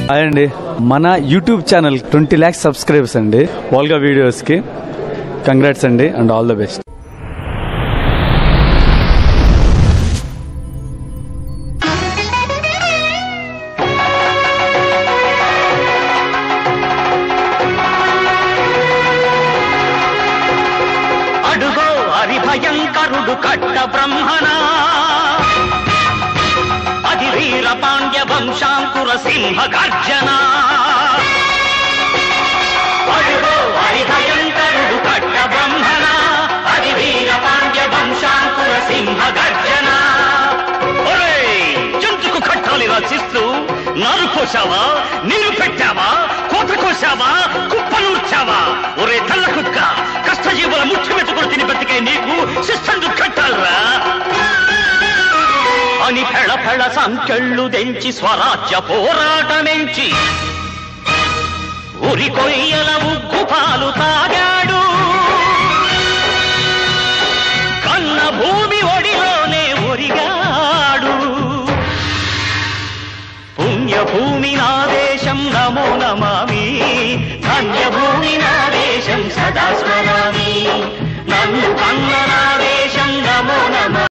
hi అండి మన YouTube channel twenty lakhs subscribers అండి వాల్గా వీడియోస్కి కంగ్రాట్స్ అండి అండ్ ఆల్ ద బెస్ట్ అడుగో హరిభయంకరుడు కట్ట బ్రహ్మణ అది వీర పాండ్య వంశాంకుర సింహ గర్జన అడుగో హరిభయంకరుడు కట్ట బ్రహ్మణ అది వీర పాండ్య వంశాంకుర సింహ గర్జన ఒరేయ్, జంతుకు కట్టాలి రచిస్తూ నారు కోసావా నీరు పెట్టావా కోత కోసావా కుప్పనూర్చావా ఒరే తల్ల కుక్క కష్టజీవుల ముఖ్యమెత్తుకుని తిని బతికే నీకు శిస్తందు కట్టాలరా అని ఫెళ ఫెళ సంకెళ్ళు దెంచి స్వరాజ్య పోరాటమెంచి ఉరి కొయ్యల ఉగ్గు పాలు తాగాడు కన్న భూమి ఒడిలోనే ఒరిగాడు పుణ్యభూమి నా